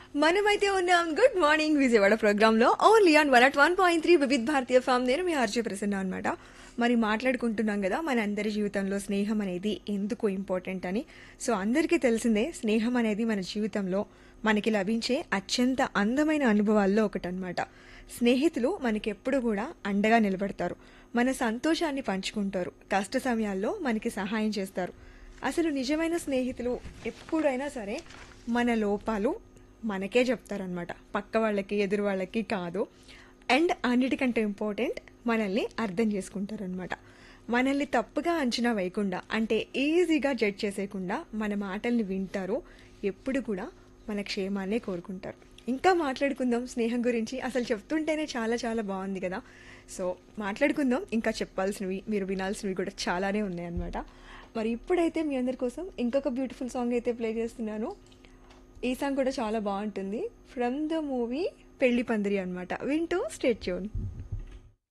మనమైతే ఉన్నాం good morning Vijayawada ప్రోగ్రాంలో only on one at one point three Vividh Bharati FM నేను మీ ఆర్జే ప్రసన్న అనమాట మరి మాట్లాడుకుంటున్నాం కదా మన అందరి జీవితంలో స్నేహం అనేది ఎందుకు ఇంపార్టెంట్ అని సో అందరికీ తెలిసిందే స్నేహం అనేది మన జీవితంలో మనకి లభించే అత్యంత అందమైన అనుభవాల్లో ఒకటనమాట స్నేహితులు మనకి ఎప్పుడు కూడా అండగా నిలబడతారు మన సంతోషాన్ని పంచుకుంటారు కష్ట సమయాల్లో మనకి సహాయం చేస్తారు అసలు నిజమైన స్నేహితులు ఎప్పుడైనా సరే మన లోపాలు మనకే చెప్తారనమాట పక్క వాళ్ళకి ఎదురు వాళ్ళకి కాదు అండ్ అన్నిటికంటే ఇంపార్టెంట్ మనల్ని అర్థం చేసుకుంటారనమాట మనల్ని తప్పుగా అంచనా వేయకుండా అంటే ఈజీగా జడ్జ్ చేసేయకుండా మన మాటల్ని వింటారు ఎప్పుడు కూడా మన క్షేమాన్నే కోరుకుంటారు ఇంకా మాట్లాడుకుందాం స్నేహం గురించి అసలు చెప్తుంటేనే చాలా చాలా బాగుంది కదా సో మాట్లాడుకుందాం ఇంకా చెప్పాల్సినవి మీరు వినాల్సినవి కూడా చాలానే ఉన్నాయన్నమాట మరి ఇప్పుడైతే మీ అందరి కోసం ఇంకొక బ్యూటిఫుల్ సాంగ్ అయితే ప్లే చేస్తున్నాను ఈ సాంగ్ కూడా చాలా బాగుంటుంది ఫ్రమ్ ద మూవీ పెళ్లి పందిరి అనమాట వింటూ స్టేట్ ట్యూన్